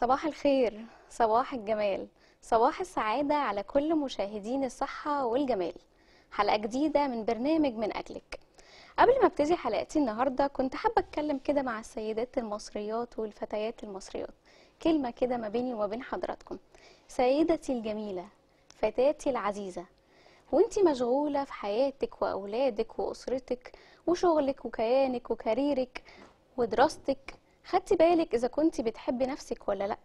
صباح الخير صباح الجمال صباح السعادة على كل مشاهدين الصحة والجمال حلقة جديدة من برنامج من أجلك قبل ما ابتدي حلقتي النهاردة كنت حابة أتكلم كده مع السيدات المصريات والفتيات المصريات كلمة كده ما بيني وما بين حضراتكم سيدتي الجميلة فتاتي العزيزة وانتي مشغولة في حياتك وأولادك وأسرتك وشغلك وكيانك وكاريرك ودراستك خدتي بالك إذا كنتي بتحبي نفسك ولا لأ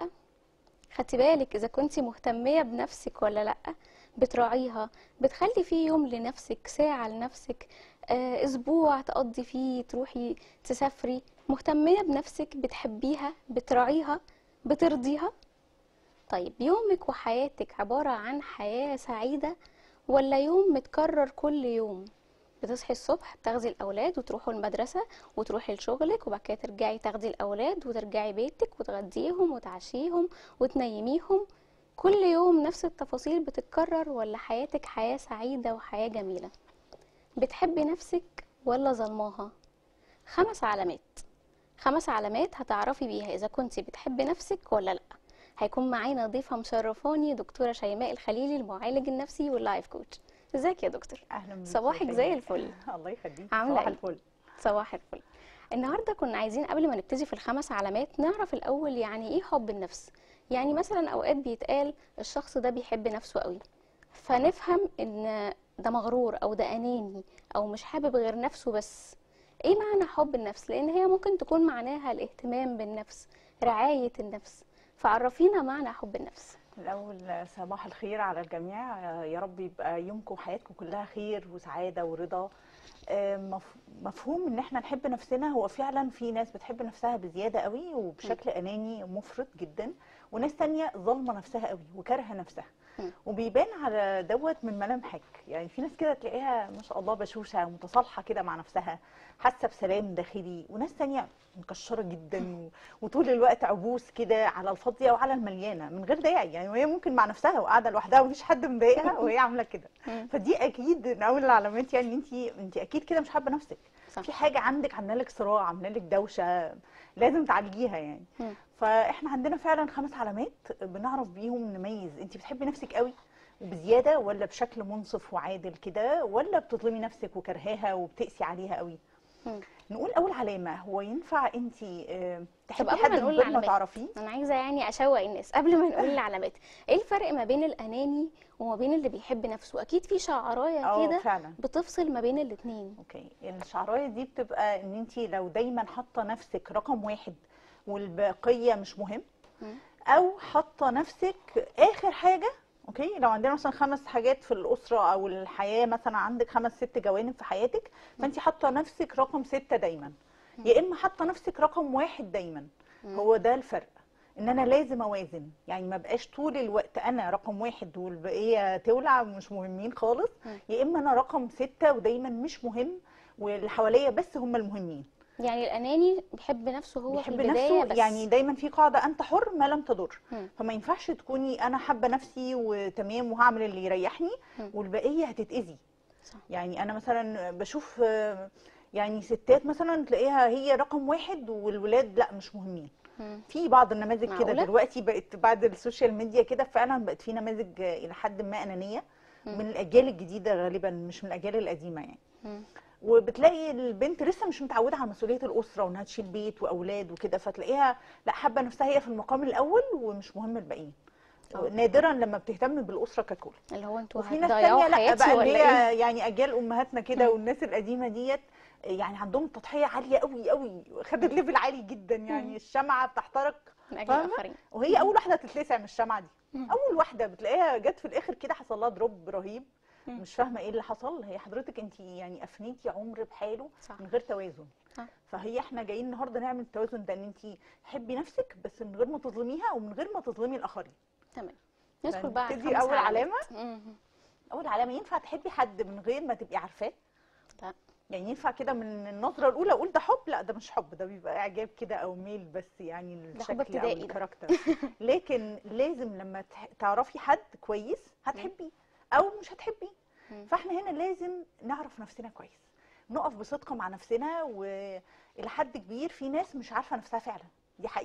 خدتي بالك إذا كنتي مهتمية بنفسك ولا لأ بتراعيها بتخلي فيه يوم لنفسك ساعة لنفسك آه، أسبوع تقضي فيه تروحي تسافري مهتمية بنفسك بتحبيها بتراعيها بترضيها طيب يومك وحياتك عبارة عن حياة سعيدة ولا يوم متكرر كل يوم بتصحي الصبح بتاخدي الأولاد وتروحوا المدرسة وتروحي لشغلك وبعد كده ترجعي تاخدي الأولاد وترجعي بيتك وتغديهم وتعشيهم وتنيميهم كل يوم نفس التفاصيل بتتكرر ولا حياتك حياة سعيدة وحياة جميلة بتحبي نفسك ولا ظلماها خمس علامات خمس علامات هتعرفي بيها إذا كنتي بتحبي نفسك ولا لأ هيكون معانا ضيفة مشرفاني دكتورة شيماء الخليلي المعالج النفسي واللايف كوتش ازيك يا دكتور اهلا بيك صباحك يا زي شيماء. الفل. الله يخليك عاملة صباح إيه؟ الفل صباح الفل النهارده كنا عايزين قبل ما نبتدي في الخمس علامات نعرف الاول يعني ايه حب النفس يعني مثلا اوقات بيتقال الشخص ده بيحب نفسه قوي فنفهم ان ده مغرور او ده اناني او مش حابب غير نفسه بس ايه معنى حب النفس لان هي ممكن تكون معناها الاهتمام بالنفس رعاية النفس فعرفينا معنى حب النفس الاول صباح الخير على الجميع يا رب يبقى يومكم وحياتكم كلها خير وسعاده ورضا آه، مف- مفهوم ان احنا نحب نفسنا هو فعلا في ناس بتحب نفسها بزياده قوي وبشكل اناني مفرط جدا وناس تانية ظالمه نفسها قوي وكارهه نفسها مم. وبيبان على دوت من ملامحك يعني في ناس كده تلاقيها ما شاء الله بشوشه متصالحه كده مع نفسها حاسه بسلام داخلي وناس تانية مكشره جدا و- وطول الوقت عبوس كده على الفاضيه وعلى المليانه من غير داعي يعني وهي ممكن مع نفسها وقاعده لوحدها ومفيش حد مضايقها وهي عامله كده مم. فدي اكيد من اول العلامات يعني انت انت اكيد كده مش حابه نفسك صح. في حاجه عندك عامله لك صراع عامله لك دوشه لازم تعالجيها يعني مم. فاحنا عندنا فعلا خمس علامات بنعرف بيهم نميز انت بتحبي نفسك قوي وبزياده ولا بشكل منصف وعادل كده ولا بتظلمي نفسك وكرهاها وبتقسي عليها قوي مم. نقول اول علامه هو ينفع انت تحبي قبل ما حد من نقول غير ما العلامات. تعرفيه انا عايزه يعني اشوق الناس قبل ما نقول العلامات ايه الفرق ما بين الاناني وما بين اللي بيحب نفسه اكيد في شعرايه اه كده فعلا بتفصل ما بين الاتنين اوكي الشعرايه دي بتبقى ان انت لو دايما حاطه نفسك رقم واحد والبقيه مش مهم مم. او حاطه نفسك اخر حاجه اوكي لو عندنا مثلا خمس حاجات في الاسره او الحياه مثلا عندك خمس ست جوانب في حياتك فانت حاطه نفسك رقم ستة دايما يا اما حاطه نفسك رقم واحد دايما هو ده الفرق ان انا لازم اوازن يعني ما بقاش طول الوقت انا رقم واحد والبقيه تولع مش مهمين خالص مم. يا اما انا رقم ستة ودايما مش مهم واللي حواليا بس هم المهمين يعني الاناني بيحب نفسه هو في بيحب البدايه نفسه بس يعني دايما في قاعده انت حر ما لم تضر مم. فما ينفعش تكوني انا حابه نفسي وتمام وهعمل اللي يريحني مم. والبقيه هتتاذي صح. يعني انا مثلا بشوف آه، يعني ستات مثلا تلاقيها هي رقم واحد والولاد لا مش مهمين مم. في بعض النماذج كده معقولة؟ دلوقتي بقت بعد السوشيال ميديا كده فعلا بقت في نماذج آه، الى حد ما انانيه مم. من الاجيال الجديده غالبا مش من الاجيال القديمه يعني مم. وبتلاقي البنت لسه مش متعوده على مسؤوليه الاسره وانها تشيل بيت واولاد وكده فتلاقيها لا حابه نفسها هي في المقام الاول ومش مهم الباقيين آه. نادرا لما بتهتم بالاسره ككل اللي هو انتوا وفي ناس هتضيعوا تانية لا حياتي بقى اللي ولا ايه هي يعني اجيال امهاتنا كده مم. والناس القديمه ديت يعني عندهم تضحيه عاليه قوي قوي خدت ليفل عالي جدا مم. يعني الشمعه بتحترق من اجل فاهمة؟ الاخرين وهي اول واحده تتلسع من الشمعه دي مم. اول واحده بتلاقيها جت في الاخر كده حصل لها دروب رهيب مم. مش فاهمه ايه اللي حصل هي حضرتك انت يعني افنيتي عمر بحاله صح من غير توازن صح. فهي احنا جايين النهارده نعمل التوازن ده ان انت حبي نفسك بس من غير ما تظلميها ومن غير ما تظلمي الاخرين تمام ندخل بقى على نبتدي الخمس أول علامات. علامة؟ مم. اول علامه ينفع تحبي حد من غير ما تبقي عارفاه لا. يعني ينفع كده من النظره الاولى اقول ده حب لا ده مش حب ده بيبقى اعجاب كده او ميل بس يعني حب الشكل او ابتدائي ده. الكاركتر لكن لازم لما تح- تعرفي حد كويس هتحبيه او مش هتحبيه مم. فاحنا هنا لازم نعرف نفسنا كويس نقف بصدق مع نفسنا والى حد كبير في ناس مش عارفه نفسها فعلا دي حقيقه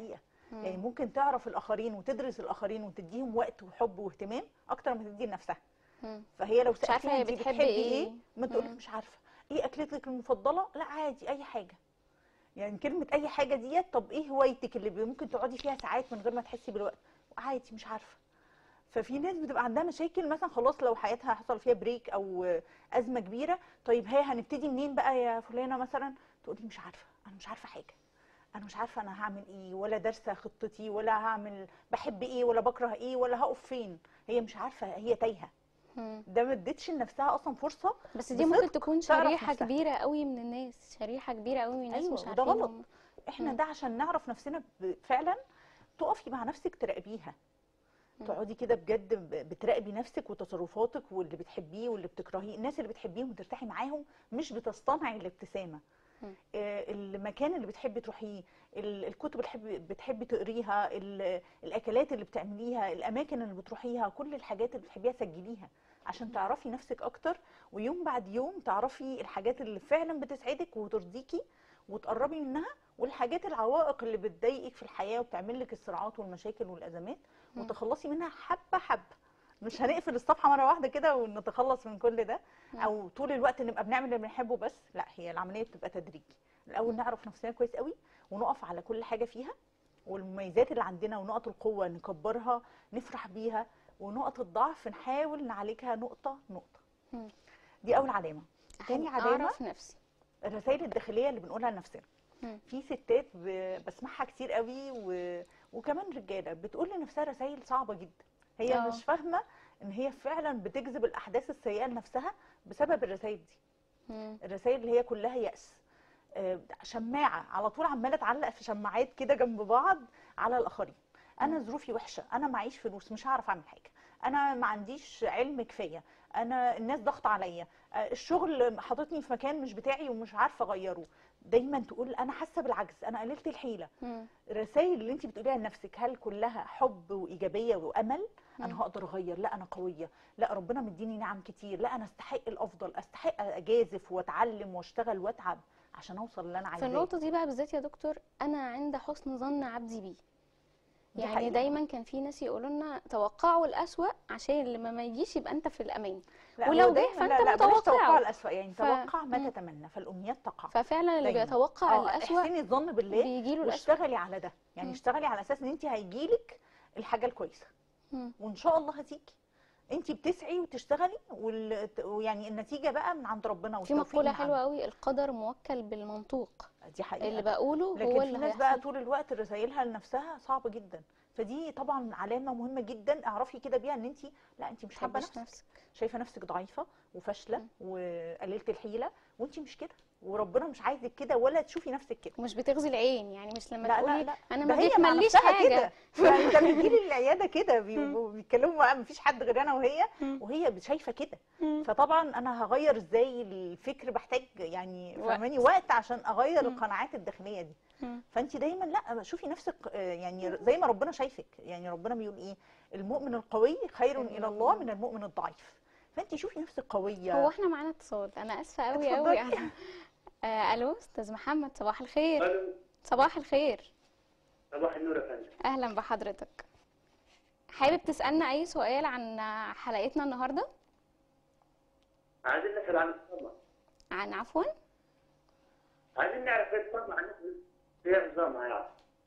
مم. يعني ممكن تعرف الاخرين وتدرس الاخرين وتديهم وقت وحب واهتمام اكتر ما تدي لنفسها مم. فهي لو مش عارفة سالتيها هي انت بتحبي بتحبي إيه؟ ايه ما تقولك مم. مش عارفه ايه اكلتك المفضله لا عادي اي حاجه يعني كلمه اي حاجه ديت طب ايه هوايتك اللي ممكن تقعدي فيها ساعات من غير ما تحسي بالوقت عادي مش عارفه ففي ناس بتبقى عندها مشاكل مثلا خلاص لو حياتها حصل فيها بريك او ازمه كبيره طيب هي هنبتدي منين بقى يا فلانه مثلا تقولي مش عارفه انا مش عارفه حاجه انا مش عارفه انا هعمل ايه ولا دارسه خطتي ولا هعمل بحب ايه ولا بكره ايه ولا هقف فين هي مش عارفه هي تايهه مم. ده ما ادتش لنفسها اصلا فرصه بس دي بصدق ممكن تكون تعرف شريحة نفسها. كبيرة قوي من الناس شريحة كبيرة قوي من الناس أيوة، مش وده عارفين غلط. هم احنا مم. ده عشان نعرف نفسنا ب- فعلا تقفي مع نفسك تراقبيها مم. تقعدي كده بجد ب- بتراقبي نفسك وتصرفاتك واللي بتحبيه واللي بتكرهيه الناس اللي بتحبيهم وترتاحي معاهم مش بتصطنعي الابتسامه مم. آه، المكان اللي بتحبي تروحيه ال- الكتب اللي بتحبي بتحبي تقريها ال- الاكلات اللي بتعمليها الاماكن اللي بتروحيها كل الحاجات اللي بتحبيها سجليها عشان تعرفي نفسك اكتر ويوم بعد يوم تعرفي الحاجات اللي فعلا بتسعدك وترضيكي وتقربي منها والحاجات العوائق اللي بتضايقك في الحياه وبتعمل لك الصراعات والمشاكل والازمات مم. وتخلصي منها حبه حبه مش هنقفل الصفحه مره واحده كده ونتخلص من كل ده مم. او طول الوقت نبقى بنعمل اللي بنحبه بس لا هي العمليه بتبقى تدريجي الاول نعرف نفسنا كويس قوي ونقف على كل حاجه فيها والمميزات اللي عندنا ونقط القوه نكبرها نفرح بيها ونقط الضعف نحاول نعالجها نقطه نقطه مم. دي اول علامه تاني أحب علامة اعرف نفسي الرسائل الداخليه اللي بنقولها لنفسنا مم. في ستات ب- بسمعها كتير قوي و... وكمان رجاله بتقول لنفسها رسائل صعبه جدا هي آه. مش فاهمه ان هي فعلا بتجذب الاحداث السيئه لنفسها بسبب الرسائل دي مم. الرسائل اللي هي كلها يأس آه، شماعة على طول عمالة تعلق في شماعات كده جنب بعض على الآخرين أنا ظروفي وحشة أنا معيش فلوس مش هعرف أعمل حاجة أنا ما عنديش علم كفاية أنا الناس ضغط عليا آه، الشغل حاططني في مكان مش بتاعي ومش عارفة أغيره دايما تقول أنا حاسة بالعجز أنا قللت الحيلة مم. الرسائل اللي انت بتقوليها لنفسك هل كلها حب وايجابيه وامل مم. انا هقدر اغير لا انا قويه لا ربنا مديني نعم كتير لا انا استحق الافضل استحق اجازف واتعلم واشتغل واتعب عشان اوصل اللي انا في عايزاه النقطة دي بقى بالذات يا دكتور أنا عند حسن ظن عبدي بيه دي يعني حقيقة. دايما كان في ناس يقولوا لنا توقعوا الأسوأ عشان لما ما يجيش يبقى أنت في الأمان لا ولو هو جه دايما- فأنت لا لا بلاش متوقعه. توقع الاسوء يعني ف- توقع ما مم. تتمنى فالامنيات تقع ففعلا اللي دايما. بيتوقع اه الأسوأ احسني الظن بالله بيجيله الأسوأ واشتغلي على ده يعني مم. اشتغلي على اساس ان انت هيجيلك الحاجه الكويسه مم. وان شاء الله هتيجي انت بتسعي وتشتغلي وال... ويعني النتيجه بقى من عند ربنا في والتوفيق مقولة من حلوة عنده. قوي القدر موكل بالمنطوق دي حقيقه اللي بقوله لكن هو في اللي ناس بقى هيحصل طول الوقت رسايلها لنفسها صعبه جدا فدي طبعا علامه مهمه جدا اعرفي كده بيها ان انت لا انت مش حابه تحبش نفسك نفسك شايفه نفسك ضعيفه وفاشله مم. وقليله الحيله وانت مش كده وربنا مش عايزك كده ولا تشوفي نفسك كده ومش بتغزي العين يعني مش لما لا لا تقولي لا انا ده ما هي مع بيكمليش نفسها حاجه كده فده بيجيلي العياده كده بيبقوا بيتكلموا بقى مفيش حد غير انا وهي مم. وهي شايفه كده مم. فطبعا انا هغير ازاي الفكر بحتاج يعني وقت. فاهماني وقت عشان اغير مم. القناعات الداخليه دي مم. فانت دايما لا شوفي نفسك آه، يعني زي ما ربنا شايفك يعني ربنا بيقول ايه المؤمن القوي خير الى الله من المؤمن الضعيف فانت شوفي نفسك قويه هو احنا معانا اتصال انا اسفه قوي قوي اتفضلي. يعني آه الو استاذ محمد صباح الخير الو صباح الخير صباح النور يا فندم اهلا بحضرتك حابب تسالنا اي سؤال عن حلقتنا النهارده عايزين نسال عن الصدمه عن عفوا عايزين نعرف ايه الصدمه عن ايه نظامها يعني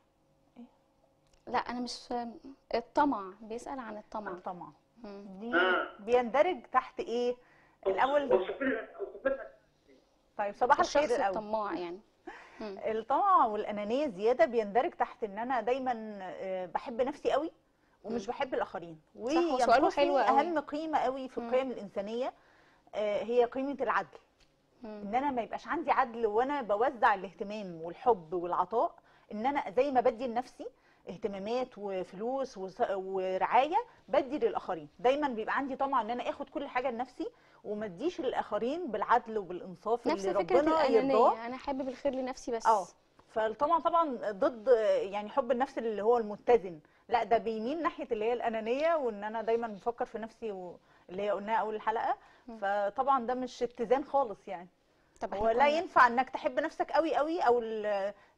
لا انا مش فاهم. الطمع بيسال عن الطمع طبعا مم. دي آه. بيندرج تحت ايه الاول اوصف لنا اوصف لنا طيب صباح الخير الشخص الاول الطماع يعني مم. الطمع والانانيه زياده بيندرج تحت ان انا دايما آه، بحب نفسي قوي ومش بحب الاخرين وسؤاله وينقصني حلو قوي. اهم قيمه قوي في مم. القيم الانسانيه آه، هي قيمه العدل مم. ان انا ما يبقاش عندي عدل وانا بوزع الاهتمام والحب والعطاء ان انا زي ما بدي لنفسي اهتمامات وفلوس وس- ورعايه بدي للاخرين دايما بيبقى عندي طمع ان انا اخد كل حاجه لنفسي وما اديش للاخرين بالعدل وبالانصاف نفس اللي فكره ربنا يرضاه الانانيه انا حابب الخير لنفسي بس اه فالطمع طبعا ضد يعني حب النفس اللي هو المتزن لا ده بيميل ناحيه اللي هي الانانيه وان انا دايما بفكر في نفسي و... اللي هي قلناها اول الحلقه فطبعا ده مش اتزان خالص يعني طب هو احنا لا كنا- ينفع انك تحب نفسك قوي قوي او ال-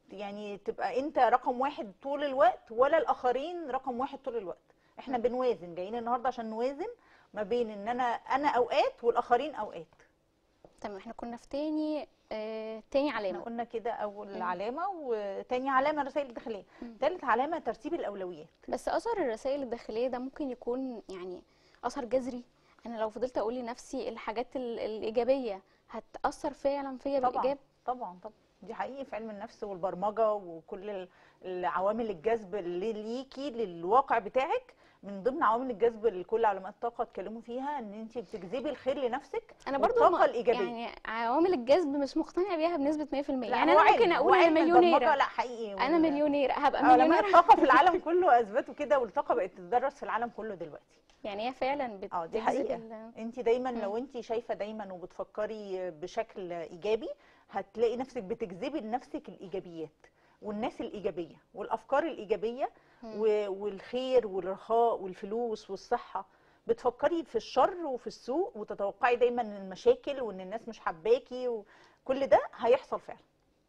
يعني تبقى انت رقم واحد طول الوقت ولا الاخرين رقم واحد طول الوقت احنا بنوازن جايين النهارده عشان نوازن ما بين ان انا انا اوقات والاخرين اوقات تمام احنا كنا في تاني آه تاني احنا علامة قلنا كده اول مم. علامه وتاني علامه الرسائل الداخليه مم. تالت علامه ترتيب الاولويات بس اثر الرسائل الداخليه ده ممكن يكون يعني اثر جذري انا لو فضلت اقول لنفسي الحاجات ال- الايجابيه هتاثر فعلا فيا طبعا بالايجاب طبعا طبعا دي حقيقي في علم النفس والبرمجه وكل ال- العوامل الجذب اللي ليكي للواقع بتاعك من ضمن عوامل الجذب اللي كل علماء الطاقه اتكلموا فيها ان انت بتجذبي الخير لنفسك انا برضو والطاقه ما- الايجابيه يعني عوامل الجذب مش مقتنعه بيها بنسبه 100% لا، يعني هو انا ممكن علم، هو اقول انا علم البرمجة مليونيره لا حقيقي انا وال- مليونيره هبقى علماء مليونيره الطاقه في العالم كله اثبتوا كده والطاقه بقت تدرس في العالم كله دلوقتي يعني هي فعلا بت- اه دي بتجذب حقيقه ال- انت دايما مم. لو انت شايفه دايما وبتفكري بشكل ايجابي هتلاقي نفسك بتجذبي لنفسك الايجابيات والناس الايجابيه والافكار الايجابيه مم. و- والخير والرخاء والفلوس والصحه بتفكري في الشر وفي السوء وتتوقعي دايما المشاكل وان الناس مش حباكي وكل ده هيحصل فعلا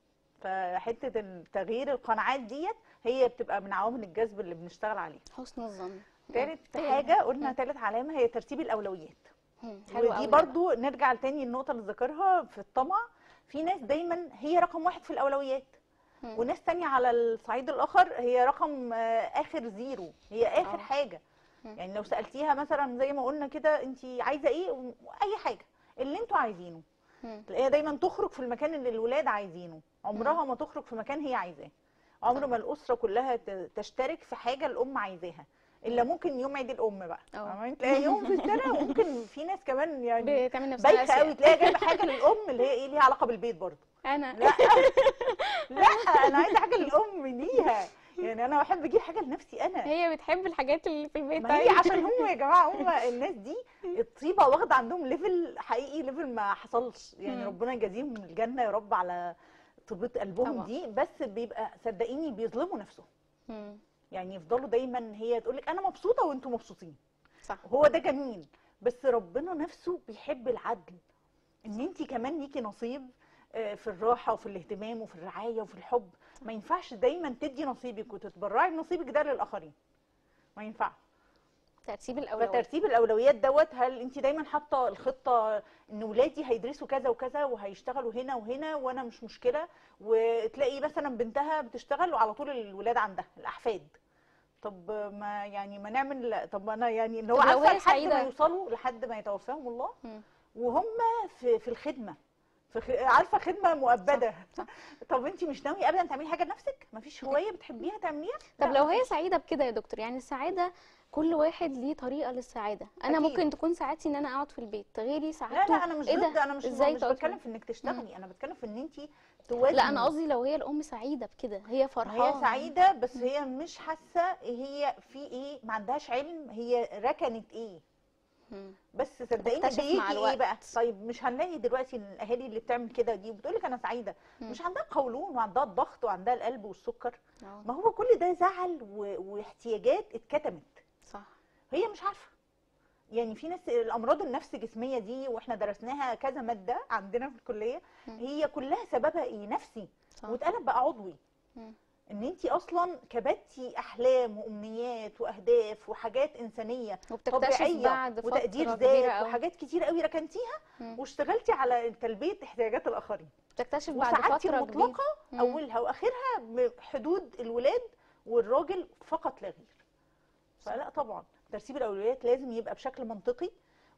فحته التغيير القناعات ديت هي بتبقى من عوامل الجذب اللي بنشتغل عليها حسن الظن تالت مم. حاجه قلنا تالت علامه هي ترتيب الاولويات مم. حلو ودي قوي برضو نرجع لتاني النقطة اللي ذكرها في الطمع في ناس دايما هي رقم واحد في الأولويات مم. وناس تانية على الصعيد الآخر هي رقم آه، آخر زيرو هي آخر آه. حاجة مم. يعني لو سألتيها مثلا زي ما قلنا كده انت عايزة ايه و- أي حاجة اللي انتوا عايزينه مم. تلاقيها دايما تخرج في المكان اللي الولاد عايزينه عمرها ما تخرج في مكان هي عايزاه عمر ما الأسرة كلها ت- تشترك في حاجة الأم عايزاها إلا ممكن يوم عيد الأم بقى اه. فاهمة؟ تلاقيها يوم في السنة وممكن في ناس كمان يعني بتعمل نفسها بايخه أسياء. قوي تلاقيها جايبه حاجه للام اللي هي ايه ليها علاقه بالبيت برضه انا لا لا انا عايزه حاجه للام ليها يعني انا بحب اجيب حاجه لنفسي انا هي بتحب الحاجات اللي في البيت ما هي أيوة. عشان هم يا جماعه هم الناس دي الطيبه واخده عندهم ليفل حقيقي ليفل ما حصلش يعني مم. ربنا يجازيهم من الجنه يا رب على طيبه قلبهم طبعا. دي بس بيبقى صدقيني بيظلموا نفسهم مم. يعني يفضلوا دايما هي تقول لك انا مبسوطه وانتم مبسوطين صح هو ده جميل بس ربنا نفسه بيحب العدل ان انت كمان ليكي نصيب آه، في الراحه وفي الاهتمام وفي الرعايه وفي الحب ما ينفعش دايما تدي نصيبك وتتبرعي بنصيبك ده للاخرين ما ينفعش ترتيب الاولويات فترتيب الاولويات دوت هل انت دايما حاطه الخطه ان ولادي هيدرسوا كذا وكذا وهيشتغلوا هنا وهنا وانا مش مشكله وتلاقي مثلا بنتها بتشتغل وعلى طول الولاد عندها الاحفاد طب ما يعني ما نعمل طب انا يعني اللي هو طب لو عارفه هي لحد ما سعيدة؟ يوصلوا لحد ما يتوفاهم الله مم. وهم في في الخدمه في خ... عارفه خدمه مؤبده صح. طب انت مش ناويه ابدا تعملي حاجه لنفسك مفيش هوايه بتحبيها تعمليها طب لا، لو هي سعيده بكده يا دكتور يعني السعاده كل واحد ليه طريقه للسعاده انا أكيد. ممكن تكون سعادتي ان انا اقعد في البيت غيري لا سعادته لا انا مش إيه ده؟ ضد انا مش إزاي مش تقعد بتكلم في- في انك تشتغلي انا بتكلم في ان انت توازني لا انا قصدي لو هي الام سعيده بكده هي فرحانه هي سعيده بس هي مش حاسه هي في ايه ما عندهاش علم هي ركنت ايه مم. بس صدقيني تكتشف بيجي مع ايه الوقت. بقى طيب مش هنلاقي دلوقتي إن الاهالي اللي بتعمل كده دي وبتقول لك انا سعيده مم. مش عندها قولون وعندها الضغط وعندها القلب والسكر آه، ما هو كل ده زعل و... واحتياجات اتكتمت صح هي مش عارفه يعني في ناس الامراض النفس جسميه دي واحنا درسناها كذا ماده عندنا في الكليه مم. هي كلها سببها ايه نفسي صح واتقلب بقى عضوي مم. ان انت اصلا كبتي احلام وامنيات واهداف وحاجات انسانيه وبتكتشف طبيعيه بعد فتره وتقدير كبيره ذات قوي وحاجات كتير قوي ركنتيها مم. واشتغلتي على تلبيه احتياجات الاخرين بتكتشف بعد وسعادتي فتره المطلقه كبيره مم. اولها واخرها بحدود الولاد والراجل فقط لا غير فلا طبعا ترتيب الاولويات لازم يبقى بشكل منطقي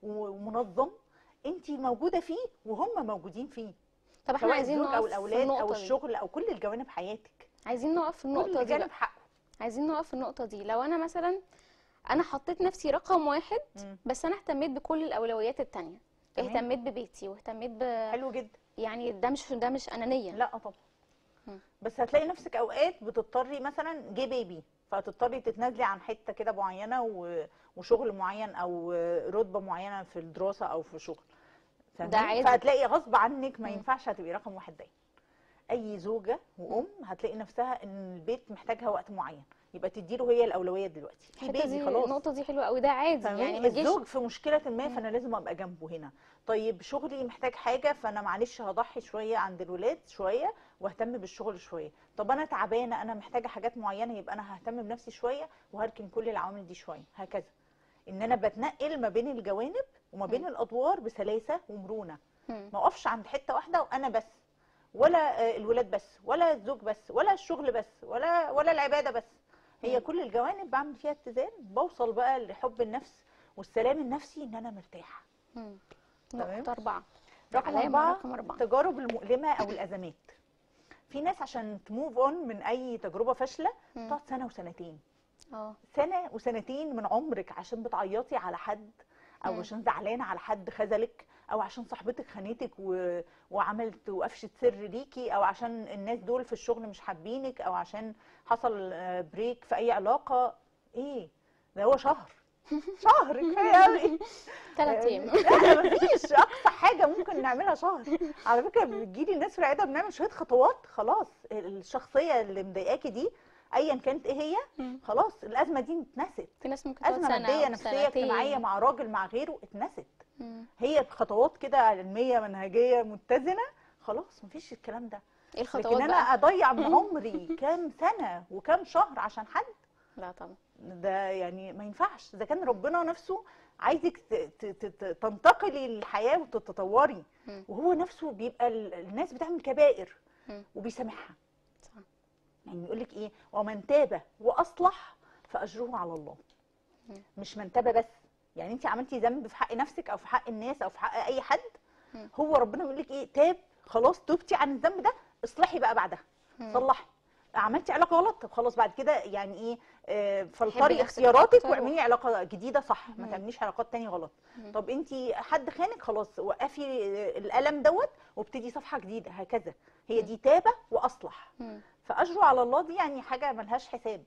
ومنظم انت موجوده فيه وهم موجودين فيه طب احنا سواء عايزين الزوج او نقف في الاولاد او النقطه دي الشغل او كل الجوانب حياتك عايزين نقف في النقطه كل دي جانب بقى. حقه عايزين نقف في النقطه دي لو انا مثلا انا حطيت نفسي رقم واحد مم. بس انا اهتميت بكل الاولويات التانية تمام. اهتميت ببيتي واهتميت ب حلو جدا يعني ده مش ده مش انانيه لا طبعا مم. بس هتلاقي نفسك اوقات بتضطري مثلا جه بيبي فتضطري تتنازلي عن حته كده معينه و- وشغل معين او رتبه معينه في الدراسه او في شغل فاهماني؟ ده عادي. فهتلاقي غصب عنك ما مم. ينفعش هتبقي رقم واحد دايما اي زوجه وام هتلاقي نفسها ان البيت محتاجها وقت معين يبقى تديله هي الاولويه دلوقتي في الحته بيبي دي خلاص النقطه دي حلوه قوي ده عادي فاهماني؟ يعني ما تجيش الزوج في مشكله ما فانا لازم ابقى جنبه هنا طيب شغلي محتاج حاجه فانا معلش هضحي شويه عند الولاد شويه واهتم بالشغل شويه طب انا تعبانه انا محتاجه حاجات معينه يبقى انا ههتم بنفسي شويه وهركن كل العوامل دي شويه هكذا ان انا بتنقل ما بين الجوانب وما بين الادوار بسلاسه ومرونه مم. ما اقفش عند حته واحده وانا بس ولا آه، الولاد بس ولا الزوج بس ولا الشغل بس ولا ولا العباده بس هي مم. كل الجوانب بعمل فيها اتزان بوصل بقى لحب النفس والسلام النفسي ان انا مرتاحه مم. تمام. نقطه اربعه رقم علامة أربعة رقم أربعة. التجارب المؤلمة أو الأزمات في ناس عشان تموف اون من أي تجربة فاشلة مم. تقعد سنة وسنتين اه سنة وسنتين من عمرك عشان بتعيطي على حد أو مم. عشان زعلانة على حد خذلك أو عشان صاحبتك خانتك و... وعملت وقفشة سر ليكي أو عشان الناس دول في الشغل مش حابينك أو عشان حصل آه، بريك في أي علاقة إيه ده هو شهر شهر كفاية أوي ثلاث ايام لا مفيش اقصى حاجه ممكن نعملها شهر على فكره بتجيلي الناس في العياده بنعمل شويه خطوات خلاص الشخصيه اللي مضايقاكي دي ايا كانت ايه هي مم. خلاص الازمه دي اتنست في ناس ممكن تقعد ازمه سنه ماديه أو نفسيه سنتين. اجتماعيه مع راجل مع غيره اتنست مم. هي بخطوات كده علميه منهجيه متزنه خلاص مفيش الكلام ده ايه الخطوات لكن انا بقى اضيع من عمري كام سنه وكام شهر عشان حد لا طبعا ده يعني ما ينفعش اذا كان ربنا نفسه عايزك ت- ت- ت- ت- تنتقلي للحياه وتتطوري مم. وهو نفسه بيبقى ال- الناس بتعمل كبائر مم. وبيسامحها صح. يعني يقول لك ايه ومن تاب واصلح فاجره على الله مم. مش من تاب بس يعني انت عملتي ذنب في حق نفسك او في حق الناس او في حق اي حد مم. هو ربنا بيقول لك ايه تاب خلاص تبتي عن الذنب ده اصلحي بقى بعدها مم. صلحي عملتي علاقه غلط طب خلاص بعد كده يعني ايه آه، فلتري نفسك اختياراتك أكتر واعملي علاقه جديده صح ما مم. تعمليش علاقات تانية غلط مم. طب انت حد خانك خلاص وقفي آه، الالم دوت وابتدي صفحه جديده هكذا هي دي تابه واصلح مم. فاجره على الله دي يعني حاجه ملهاش حساب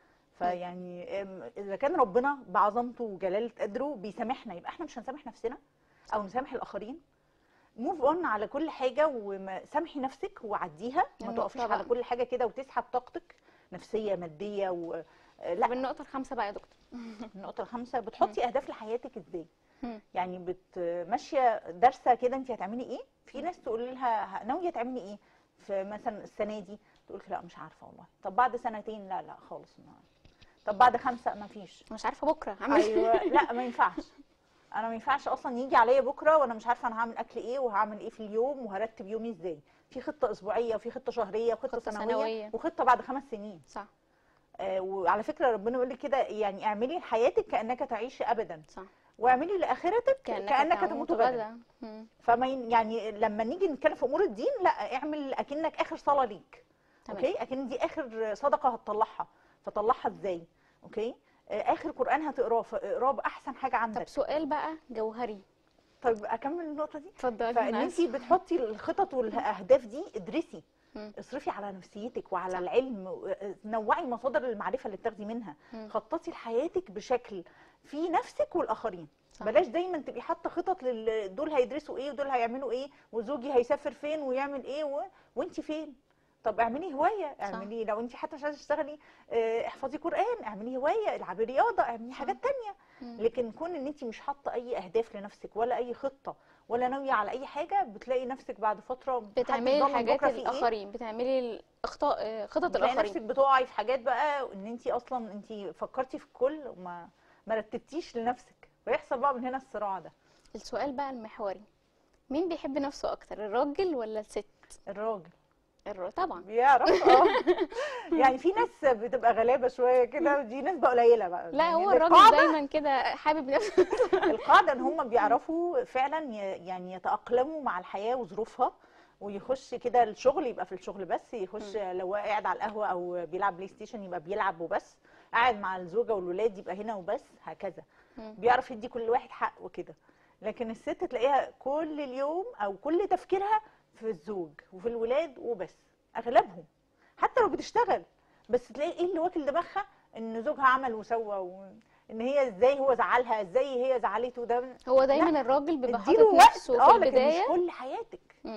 فيعني آم، اذا كان ربنا بعظمته وجلاله قدره بيسامحنا يبقى احنا مش هنسامح نفسنا او نسامح الاخرين موف اون على كل حاجه وسامحي نفسك وعديها ما النقطة تقفيش على بقى. كل حاجه كده وتسحب طاقتك نفسيه ماديه و آه، طب لا النقطه الخامسه بقى يا دكتور النقطه الخامسه بتحطي اهداف لحياتك ازاي مم. يعني بت ماشيه دارسه كده انت هتعملي ايه في ناس تقول لها ه- ناويه تعملي ايه في مثلا السنه دي تقول لك لا مش عارفه والله طب بعد سنتين لا لا خالص ما طب بعد خمسه ما فيش مش عارفه بكره هعمل ايوه لا ما ينفعش انا ما ينفعش اصلا يجي عليا بكره وانا مش عارفه انا هعمل اكل ايه وهعمل ايه في اليوم وهرتب يومي ازاي في خطه اسبوعيه وفي خطه شهريه وخطه خطة سنويه, سنوية. وخطه بعد خمس سنين صح آه وعلى فكره ربنا بيقول لك كده يعني اعملي حياتك كانك تعيشي ابدا صح واعملي لاخرتك كانك, كانك, تموت غدا مم. فما ين- يعني لما نيجي نتكلم في امور الدين لا اعمل اكنك اخر صلاه ليك تمام. اوكي اكن دي اخر صدقه هتطلعها فطلعها ازاي اوكي آه، اخر قران هتقراه فاقراه باحسن حاجه طب عندك سؤال بقى جوهري طيب اكمل النقطه دي اتفضلي فان أنا انت آسفة. بتحطي الخطط والاهداف دي ادرسي مم. اصرفي على نفسيتك وعلى صح. العلم و- نوعي مصادر المعرفه اللي بتاخدي منها مم. خططي لحياتك بشكل في نفسك والاخرين صح. بلاش دايما تبقي حاطه خطط لل... دول هيدرسوا ايه ودول هيعملوا ايه وزوجي هيسافر فين ويعمل ايه و... وانت فين طب اعملي هوايه اعملي لو انت حتى مش عايزه تشتغلي آه، احفظي قران اعملي هوايه العبي رياضه اعملي حاجات تانية مم. لكن كون ان انت مش حاطه اي اهداف لنفسك ولا اي خطه ولا ناويه على اي حاجه بتلاقي نفسك بعد فتره محدش بتعملي ضامن حاجات بكرة في إيه. الاخرين بتعملي الاخطاء آه، خطط بتلاقي نفسك الاخرين بتقعي في حاجات بقى ان انت اصلا انت فكرتي في الكل وما ما رتبتيش لنفسك ويحصل بقى من هنا الصراع ده السؤال بقى المحوري مين بيحب نفسه اكتر الراجل ولا الست الراجل الراجل طبعا بيعرف اه يعني في ناس بتبقى غلابه شويه كده ودي نسبه قليله بقى لا يعني هو الراجل القاعدة- دايما كده حابب نفسه القاعده ان هم بيعرفوا فعلا ي- يعني يتاقلموا مع الحياه وظروفها ويخش كده الشغل يبقى في الشغل بس يخش لو قاعد على القهوه او بيلعب بلاي ستيشن يبقى بيلعب وبس قاعد مع الزوجه والولاد يبقى هنا وبس هكذا مم. بيعرف يدي كل واحد حقه كده لكن الست تلاقيها كل اليوم او كل تفكيرها في الزوج وفي الولاد وبس اغلبهم حتى لو بتشتغل بس تلاقي ايه اللي واكل دماغها ان زوجها عمل وسوى وان هي ازاي هو زعلها ازاي هي زعلته ده هو دايما الراجل بيبقى حاطط اديله وقت نفسه في اه لكن مش البدايه كل حياتك مم.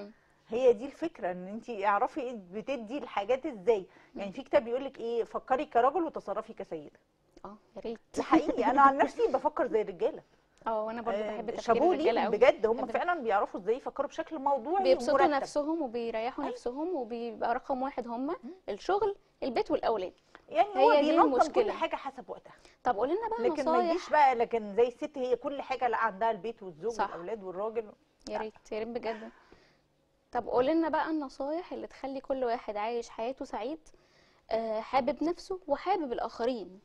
هي دي الفكره ان انت اعرفي بتدي الحاجات ازاي يعني في كتاب بيقول لك ايه فكري كرجل وتصرفي كسيده اه يا ريت ده حقيقي انا عن نفسي بفكر زي الرجاله اه وانا برضو آه، بحب تفكير شابوه الرجاله ليهم قوي بجد هم بحب- فعلا بيعرفوا ازاي يفكروا بشكل موضوعي بيبسطوا ومرتب. نفسهم وبيريحوا أيوة. نفسهم وبيبقى رقم واحد هم الشغل البيت والاولاد يعني هو هي دي بينظم كل المشكلة. حاجه حسب وقتها طب قولي لنا بقى لكن ما نصايح يجيش بقى لكن زي الست هي كل حاجه لا عندها البيت والزوج صح. والاولاد والراجل يا ريت يا ريت بجد طب قولي لنا بقى النصايح اللي تخلي كل واحد عايش حياته سعيد آه، حابب نفسه وحابب الاخرين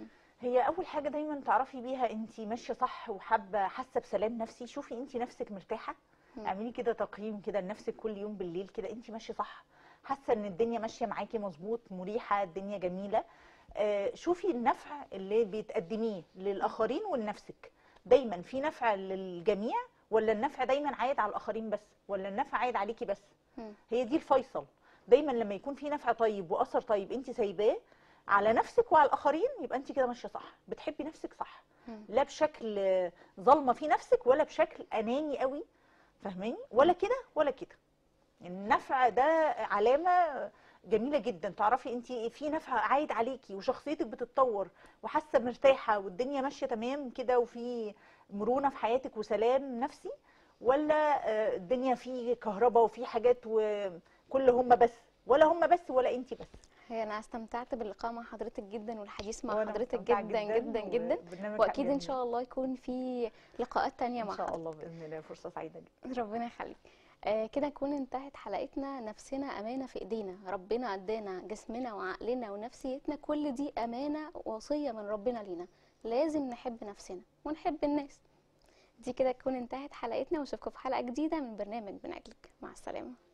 هي اول حاجه دايما تعرفي بيها انت ماشيه صح وحابه حاسه بسلام نفسي شوفي انت نفسك مرتاحه مم. اعملي كده تقييم كده لنفسك كل يوم بالليل كده انت ماشيه صح حاسه ان الدنيا ماشيه معاكي مظبوط مريحه الدنيا جميله آه، شوفي النفع اللي بتقدميه للاخرين ولنفسك دايما في نفع للجميع ولا النفع دايما عايد على الاخرين بس ولا النفع عايد عليكي بس مم. هي دي الفيصل دايما لما يكون في نفع طيب واثر طيب انت سايباه على نفسك وعلى الاخرين يبقى انت كده ماشيه صح بتحبي نفسك صح مم. لا بشكل آه، ظالمه في نفسك ولا بشكل اناني قوي فاهماني ولا كده ولا كده النفع ده علامه جميله جدا تعرفي انت في نفع عايد عليكي وشخصيتك بتتطور وحاسه مرتاحه والدنيا ماشيه تمام كده وفي مرونه في حياتك وسلام نفسي ولا آه، الدنيا فيه كهرباء وفي حاجات وكل هم بس ولا هم بس ولا انت بس هي انا استمتعت باللقاء مع حضرتك جدا والحديث مع وأنا حضرتك مستمتعة جدا جدا جدا والبرنامج واكيد كان ان جميل. شاء الله يكون في لقاءات تانية مع ان شاء حضرتك الله باذن الله فرصه سعيده جدا ربنا يخليك آه كده نكون انتهت حلقتنا نفسنا أمانة في إيدينا ربنا أدانا جسمنا وعقلنا ونفسيتنا كل دي أمانة وصية من ربنا لينا لازم نحب نفسنا ونحب الناس دي كده تكون انتهت حلقتنا واشوفكم في حلقة جديدة من برنامج من أجلك مع السلامة